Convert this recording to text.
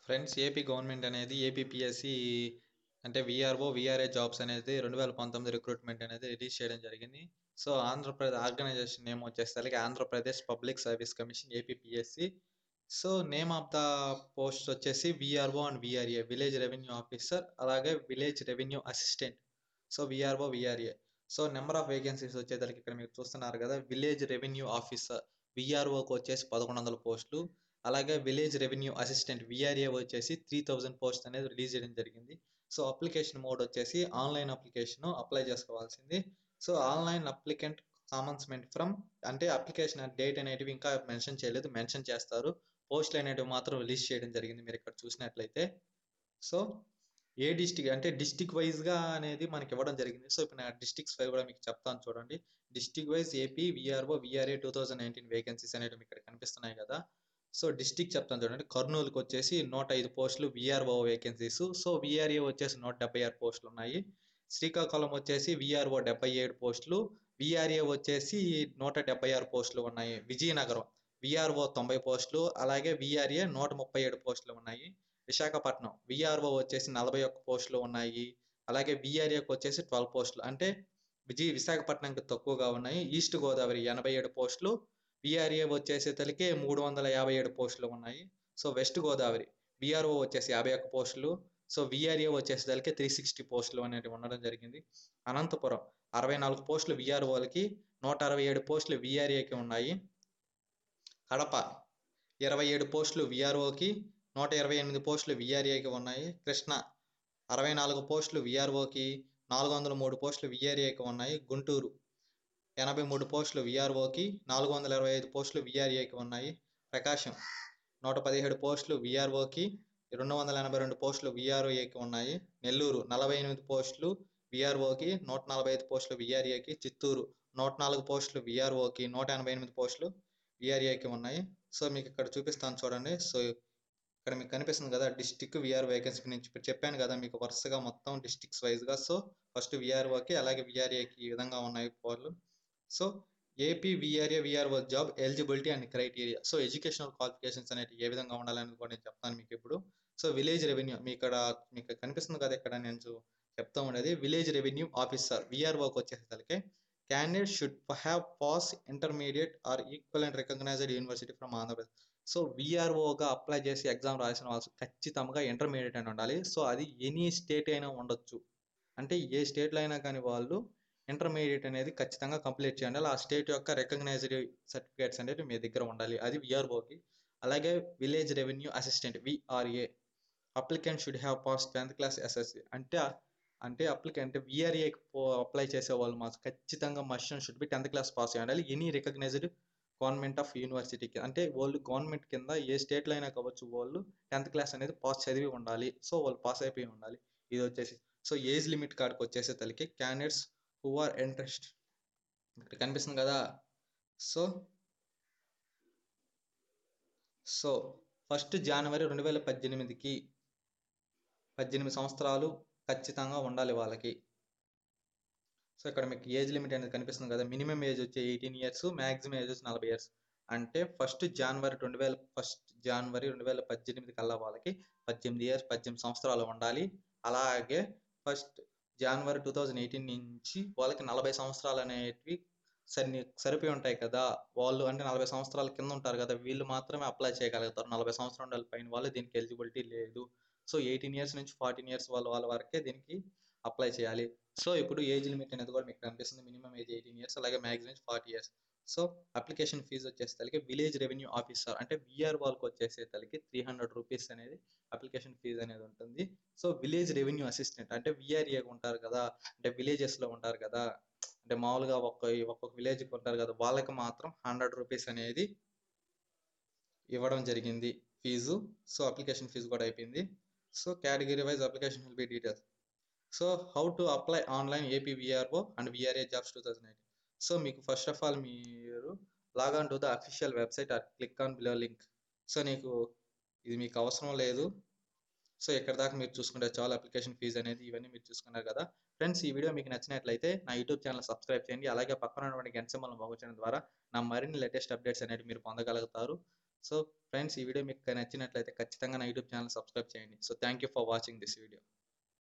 friends AP government అనేది APPSC అంటే VRO VRA jobs అనేది రెండు వేల పంతొమ్మిది రిక్రూట్మెంట్ అనేది రిలీజ్ చేయడం జరిగింది సో ఆంధ్రప్రదేశ్ ఆర్గనైజేషన్ నేమ్ వచ్చేసరికి Andhra Pradesh public service commission APPSC so name of the post వచ్చేసి VRO and VRA village revenue officer అలాగే village revenue assistant so VRO VRA so number of vacancies వచ్చేసరికి ఇక్కడ మీరు చూస్తున్నారు కదా విలేజ్ రెవెన్యూ ఆఫీసర్ విఆర్ఓకి వచ్చేసి పదకొండు వందల పోస్టులు అలాగే విలేజ్ రెవెన్యూ అసిస్టెంట్ విఆర్ఏ వచ్చేసి త్రీ థౌజండ్ పోస్ట్ అనేది రిలీజ్ చేయడం జరిగింది సో అప్లికేషన్ మోడ్ వచ్చేసి ఆన్లైన్ అప్లికేషన్ అప్లై చేసుకోవాల్సింది so online applicant commencement from అంటే అప్లికేషన్ డేట్ అనేటివి ఇంకా మెన్షన్ చేయలేదు మెన్షన్ చేస్తారు పోస్టులు అనేటివి మాత్రం రిలీజ్ చేయడం జరిగింది మీరు ఇక్కడ చూసినట్లయితే సో ఏ డిస్టిక్ అంటే డిస్టిక్ వైజ్గా అనేది మనకి ఇవ్వడం జరిగింది సో ఇప్పుడు నేను డిస్టిక్స్ వైజ్ కూడా మీకు చెప్తాను చూడండి district wise AP VRO VRA two thousand nineteen vacancies అనేవి ఇక్కడ కనిపిస్తున్నాయి కదా సో డిస్టిక్ చెప్తాను చూడండి కర్నూలుకి వచ్చేసి నూట ఐదు పోస్టులు విఆర్ఓ వేకెన్సీస్ సో విఆర్ఏ వచ్చేసి నూట డెబ్బై ఆరు పోస్టులు ఉన్నాయి శ్రీకాకుళం వచ్చేసి విఆర్ఓ డెబ్బై ఏడు పోస్టులు విఆర్ఏ వచ్చేసి నూట డెబ్బై ఆరు పోస్టులు ఉన్నాయి విజయనగరం విఆర్ఓ తొంభై పోస్టులు అలాగే విఆర్ఏ నూట ముప్పై ఏడు పోస్టులు ఉన్నాయి విశాఖపట్నం విఆర్ఓ వచ్చేసి నలభై ఒక్క పోస్టులు ఉన్నాయి అలాగే విఆర్ఏకి వచ్చేసి ట్వెల్వ్ పోస్టులు అంటే విజయ విశాఖపట్నంకి తక్కువగా ఉన్నాయి ఈస్ట్ గోదావరి ఎనభై ఏడు పోస్టులు విఆర్ఏ వచ్చేసేసరికి మూడు వందల యాభై ఏడు పోస్టులు ఉన్నాయి సో వెస్ట్ గోదావరి విఆర్ఓ వచ్చేసి యాభై ఒక్క పోస్టులు సో విఆర్ఏ వచ్చేసరికి త్రీ సిక్స్టీ పోస్టులు అనేవి ఉండడం జరిగింది అనంతపురం అరవై నాలుగు పోస్టులు విఆర్ఓలకి నూట అరవై ఏడు పోస్టులు విఆర్ఏకి ఉన్నాయి కడప ఇరవై ఏడు పోస్టులు విఆర్ఓకి నూట ఇరవై ఎనిమిది పోస్టులు విఆర్ఏకి ఉన్నాయి కృష్ణ అరవై నాలుగు పోస్టులు విఆర్ఓకి నాలుగు వందల మూడు పోస్టులు విఆర్ఏకి ఉన్నాయి గుంటూరు ఎనభై మూడు పోస్టులు విఆర్ఓకి నాలుగు వందల ఇరవై ఐదు పోస్టులు విఆర్ఏకి ఉన్నాయి ప్రకాశం నూట పదిహేడు పోస్టులు విఆర్ఓకి రెండు వందల ఎనభై రెండు పోస్టులు విఆర్ఓఏకి ఉన్నాయి నెల్లూరు నలభై ఎనిమిది పోస్టులు విఆర్ఓకి నూట నలభై ఐదు పోస్టులు విఆర్ఏకి చిత్తూరు నూట నాలుగు పోస్టులు విఆర్ఓకి నూట ఎనభై ఎనిమిది పోస్టులు విఆర్ఏకి ఉన్నాయి సో మీకు ఇక్కడ చూపిస్తాను చూడండి సో ఇక్కడ మీకు కనిపిస్తుంది కదా డిస్టిక్ విఆర్ వేకెన్సీ నుంచి ఇప్పుడు చెప్పాను కదా మీకు వరుసగా మొత్తం డిస్టిక్స్ వైజ్గా సో ఫస్ట్ విఆర్ఓకి అలాగే విఆర్ఏకి ఈ విధంగా ఉన్నాయి పోర్లు so AP VRA VRO job eligibility and criteria so educational qualifications అనేవి ఏ విధంగా ఉండాలనేది కూడా నేను చెప్తాను మీకు ఇప్పుడు సో విలేజ్ రెవెన్యూ మీ ఇక్కడ మీకు కనిపిస్తుంది కదా ఇక్కడ నేను చెప్తా ఉండేది విలేజ్ రెవెన్యూ ఆఫీసర్ విఆర్ఓకి వచ్చేసరికి candidate should have pass intermediate or equal and recognised university from Andhra Pradesh so విఆర్ఓగా అప్లై చేసి ఎగ్జామ్ రాసిన వాళ్ళు ఖచ్చితంగా ఇంటర్మీడియట్ అని ఉండాలి సో అది ఎనీ స్టేట్ అయినా ఉండొచ్చు అంటే ఏ స్టేట్లో అయినా కానీ వాళ్ళు ఇంటర్మీడియట్ అనేది ఖచ్చితంగా కంప్లీట్ చేయండి ఆ స్టేట్ యొక్క రికగ్నైజ్డ్ సర్టిఫికేట్స్ అనేవి మీ దగ్గర ఉండాలి అది విఆర్ఓకి అలాగే village revenue assistant VRA applicant should have pass tenth class SSC అంటే అంటే అప్లికెంట్ విఆర్ఏకి అప్లై చేసే వాళ్ళు మాత్రం ఖచ్చితంగా must should be tenth class pass అయ్యి ఉండాలి ఎనీ రికగ్నైజ్డ్ గవర్నమెంట్ ఆఫ్ యూనివర్సిటీకి అంటే వాళ్ళు గవర్నమెంట్ కింద ఏ స్టేట్లో అయినా కావచ్చు వాళ్ళు టెన్త్ క్లాస్ అనేది పాస్ చదివి ఉండాలి సో వాళ్ళు పాస్ అయిపోయి ఉండాలి ఇది వచ్చేసి సో ఏజ్ లిమిట్ కార్డ్కి వచ్చేసే తలకి క్యాండిడేట్స్ హూ ఆర్ ఇంట్రెస్ట్ ఇక్కడ కనిపిస్తుంది కదా సో సో ఫస్ట్ జనవరి రెండు వేల పద్దెనిమిదికి పద్దెనిమిది సంవత్సరాలు ఖచ్చితంగా ఉండాలి వాళ్ళకి సో ఇక్కడ మీకు ఏజ్ లిమిట్ అనేది కనిపిస్తుంది కదా మినిమం ఏజ్ వచ్చి ఎయిటీన్ ఇయర్స్ మ్యాక్సిమం ఏజ్ వచ్చి నలభై ఇయర్స్ అంటే ఫస్ట్ జనవరి రెండు వేల ఫస్ట్ జనవరి రెండు వేల పద్దెనిమిది కల్లా వాళ్ళకి పద్దెనిమిది ఇయర్స్ పద్దెనిమిది సంవత్సరాలు ఉండాలి అలాగే first January two thousand eighteen నుంచి వాళ్ళకి నలభై సంవత్సరాలు అనేటివి సరి సరిపోయి ఉంటాయి కదా వాళ్ళు అంటే నలభై సంవత్సరాల కింద ఉంటారు కదా వీళ్ళు మాత్రమే అప్లై చేయగలుగుతారు నలభై సంవత్సరాల పైన వాళ్ళు దీనికి ఎలిజిబిలిటీ లేదు సో ఎయిటీన్ ఇయర్స్ నుంచి ఫార్టీన్ ఇయర్స్ వాళ్ళ వాళ్ళ వరకే దీనికి అప్లై చేయాలి సో ఇప్పుడు ఏజ్ లిమిట్ అనేది కూడా మీకు కనిపిస్తుంది మినిమం ఏజ్ ఎయిటీన్ ఇయర్స్ అలాగే maximum forty years so application fee వచ్చేసరికి విలేజ్ రెవెన్యూ ఆఫీసర్ అంటే విఆర్ వాళ్ళకి వచ్చేసేసరికి త్రీ హండ్రెడ్ రూపీస్ అనేది అప్లికేషన్ ఫీజు అనేది ఉంటుంది సో విలేజ్ రెవెన్యూ అసిస్టెంట్ అంటే విఆర్ఏ ఉంటారు కదా అంటే విలేజెస్లో ఉంటారు కదా అంటే మామూలుగా ఒక్క ఒక్కొక్క విలేజ్కి ఉంటారు కదా వాళ్ళకి మాత్రం హండ్రెడ్ రూపీస్ అనేది ఇవ్వడం జరిగింది ఫీజు సో అప్లికేషన్ ఫీజు కూడా అయిపోయింది so category wise application will be details so how to apply online AP VRO and VRA jobs two thousand eighteen so మీకు ఫస్ట్ ఆఫ్ ఆల్ మీరు log on to the official website or click on below link so నీకు ఇది మీకు అవసరం లేదు so ఇక్కడ దాకా మీరు చూసుకుంటే చాలా అప్లికేషన్ ఫీజు అనేది ఇవన్నీ మీరు చూసుకున్నారు కదా ఫ్రెండ్స్ ఈ వీడియో మీకు నచ్చినట్లయితే నా యూట్యూబ్ ఛానల్ సబ్స్క్రైబ్ చేయండి అలాగే పక్కన ఉన్నటువంటి గంట సింబల్ మోగించడం ద్వారా నా మరిన్ని లేటెస్ట్ అప్డేట్స్ అనేవి మీరు పొందగలుగుతారు సో ఫ్రెండ్స్ ఈ వీడియో మీకు నచ్చినట్లయితే ఖచ్చితంగా నా యూట్యూబ్ ఛానల్ సబ్స్క్రైబ్ చేయండి so thank you for watching this video